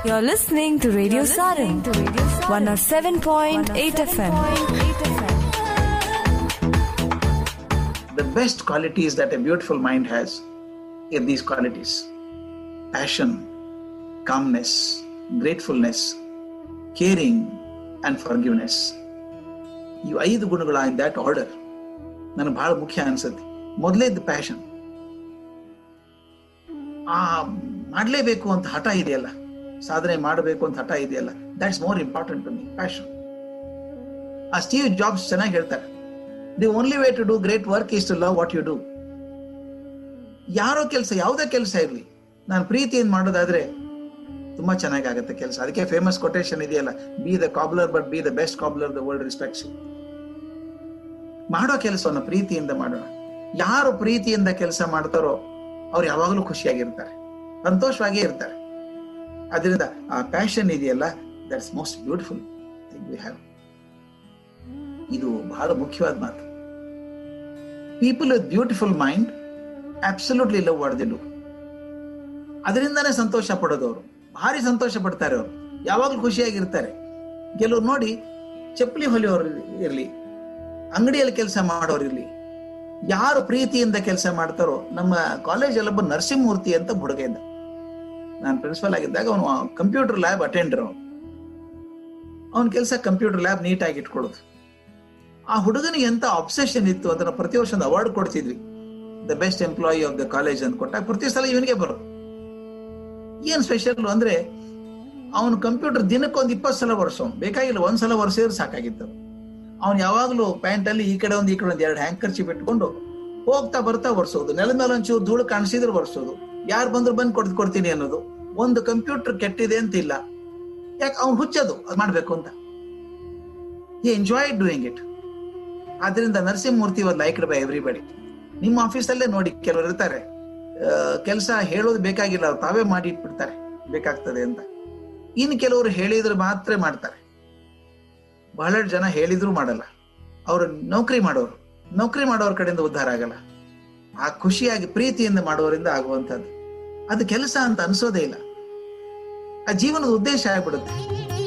You're listening to Radio Sarin, 107.8 FM. The best qualities that a beautiful mind has are these qualities passion, calmness, gratefulness, caring, and forgiveness. ಇವು ಐದು ಗುಣಗಳ in that order ನನಗೆ ಬಹಳ ಮುಖ್ಯ ಅನ್ಸುತ್ತೆ ಮೊದಲೇದ್ದು passion ಆ ಮಾಡಲೇಬೇಕು ಅಂತ ಹಠ ಇದೆಯಲ್ಲ ಸಾಧನೆ ಮಾಡಬೇಕು ಅಂತ ಹಠ ಇದೆಯಲ್ಲ that's more important to me passion ಆ ಸ್ಟೀವ್ ಜಾಬ್ಸ್ ಚೆನ್ನಾಗಿ ಹೇಳ್ತಾರೆ the only way to do great work is to love what you do ಯಾರೋ ಕೆಲಸ ಯಾವುದೇ ಕೆಲಸ ಇರಲಿ ನಾನು ಪ್ರೀತಿಯಿಂದ ಮಾಡೋದಾದ್ರೆ ತುಂಬಾ ಚೆನ್ನಾಗಿ ಆಗುತ್ತೆ ಕೆಲಸ ಅದಕ್ಕೆ ಫೇಮಸ್ ಕೊಟೇಶನ್ ಇದೆಯಲ್ಲ be the cobbler but be the best cobbler the world respects ಮಾಡೋ ಕೆಲಸವನ್ನ ಪ್ರೀತಿಯಿಂದ ಮಾಡೋಣ ಯಾರು ಪ್ರೀತಿಯಿಂದ ಕೆಲಸ ಮಾಡ್ತಾರೋ ಅವ್ರು ಯಾವಾಗಲೂ ಖುಷಿಯಾಗಿರ್ತಾರೆ ಸಂತೋಷವಾಗೇ ಇರ್ತಾರೆ ಅದರಿಂದ ಆ ಪ್ಯಾಷನ್ ಇದೆಯಲ್ಲ that's most beautiful thing we have ಇದು ಬಹಳ ಮುಖ್ಯವಾದ ಮಾತು people with beautiful mind absolutely love what they do ಅದರಿಂದಾನೇ ಸಂತೋಷ ಪಡೋದು ಅವರು ಭಾರಿ ಸಂತೋಷ ಪಡ್ತಾರೆ ಅವರು ಯಾವಾಗಲೂ ಖುಷಿಯಾಗಿರ್ತಾರೆ ಕೆಲವ್ರು ನೋಡಿ ಚಪ್ಪಲಿ ಹೊಲಿಯೋರು ಇರ್ಲಿ ಅಂಗಡಿಯಲ್ಲಿ ಕೆಲಸ ಮಾಡೋರು ಇರ್ಲಿ ಯಾರು ಪ್ರೀತಿಯಿಂದ ಕೆಲಸ ಮಾಡ್ತಾರೋ ನಮ್ಮ ಕಾಲೇಜಲ್ಲಿ ಒಬ್ಬ ನರಸಿಂಹಮೂರ್ತಿ ಅಂತ ಹುಡುಗ ಇದ್ದ ನಾನು ಪ್ರಿನ್ಸಿಪಲ್ ಆಗಿದ್ದಾಗ ಅವನು ಕಂಪ್ಯೂಟರ್ ಲ್ಯಾಬ್ ಅಟೆಂಡರ್ ಅವನು ಅವನ ಕೆಲಸ ಕಂಪ್ಯೂಟರ್ ಲ್ಯಾಬ್ ನೀಟಾಗಿ ಇಟ್ಕೊಳ್ಳೋದು ಆ ಹುಡುಗನಿಗೆ ಎಂತ ಅಬ್ಸೆಷನ್ ಇತ್ತು ಅದನ್ನ ಪ್ರತಿ ವರ್ಷ ಒಂದು ಅವಾರ್ಡ್ ಕೊಡ್ತಿದ್ವಿ the best employee of the college ಅಂತ ಕೊಟ್ಟಾಗ ಪ್ರತಿ ಸಲ ಇವನಿಗೆ ಬರೋದು ಏನ್ ಸ್ಪೆಷಲ್ ಅಂದ್ರೆ ಅವನು ಕಂಪ್ಯೂಟರ್ ದಿನಕ್ಕೊಂದು ಇಪ್ಪತ್ತು ಸಲ ವರ್ಷವನು ಬೇಕಾಗಿಲ್ಲ ಒಂದ್ ಸಲ ವರ್ಷಿದ್ರೆ ಸಾಕಾಗಿತ್ತು ಅವ್ನು ಯಾವಾಗಲೂ ಪ್ಯಾಂಟ್ ಅಲ್ಲಿ ಈ ಕಡೆ ಒಂದು ಈ ಕಡೆ ಒಂದು ಎರಡು ಹ್ಯಾಂಕರ್ಚಿ ಬಿಟ್ಕೊಂಡು ಹೋಗ್ತಾ ಬರ್ತಾ ಒರ್ಸೋದು ನೆಲದ ಮೇಲೆ ಒಂಚೂರು ಧೂಳು ಕಾಣಿಸಿದ್ರೆ ಒರ್ಸೋದು ಯಾರು ಬಂದ್ರು ಬಂದು ಕೊಡ್ದು ಕೊಡ್ತೀನಿ ಅನ್ನೋದು ಒಂದು ಕಂಪ್ಯೂಟರ್ ಕೆಟ್ಟಿದೆ ಅಂತ ಇಲ್ಲ ಯಾಕೆ ಅವ್ನು ಹುಚ್ಚದು ಅದು ಮಾಡ್ಬೇಕು ಅಂತ ಈ ಎಂಜಾಯ್ ಡೂಯಿಂಗ್ ಇಟ್ ಆದ್ರಿಂದ Narasimhamurthy was liked by everybody ನಿಮ್ಮ ಆಫೀಸಲ್ಲೇ ನೋಡಿ ಕೆಲವರು ಇರ್ತಾರೆ ಕೆಲಸ ಹೇಳೋದು ಬೇಕಾಗಿಲ್ಲ ಅವ್ರು ತಾವೇ ಮಾಡಿ ಇಟ್ಬಿಡ್ತಾರೆ ಬೇಕಾಗ್ತದೆ ಅಂತ ಇನ್ನು ಕೆಲವರು ಹೇಳಿದ್ರೆ ಮಾತ್ರ ಮಾಡ್ತಾರೆ ಬಹಳಷ್ಟು ಜನ ಹೇಳಿದ್ರು ಮಾಡಲ್ಲ ಅವರು ನೌಕರಿ ಮಾಡೋರು ನೌಕರಿ ಮಾಡೋರ ಕಡೆಯಿಂದ ಉದ್ಧಾರ ಆಗಲ್ಲ ಆ ಖುಷಿಯಾಗಿ ಪ್ರೀತಿಯಿಂದ ಮಾಡೋರಿಂದ ಆಗುವಂಥದ್ದು ಅದು ಕೆಲಸ ಅಂತ ಅನ್ಸೋದೇ ಇಲ್ಲ ಆ ಜೀವನದ ಉದ್ದೇಶ ಆಗ್ಬಿಡುತ್ತೆ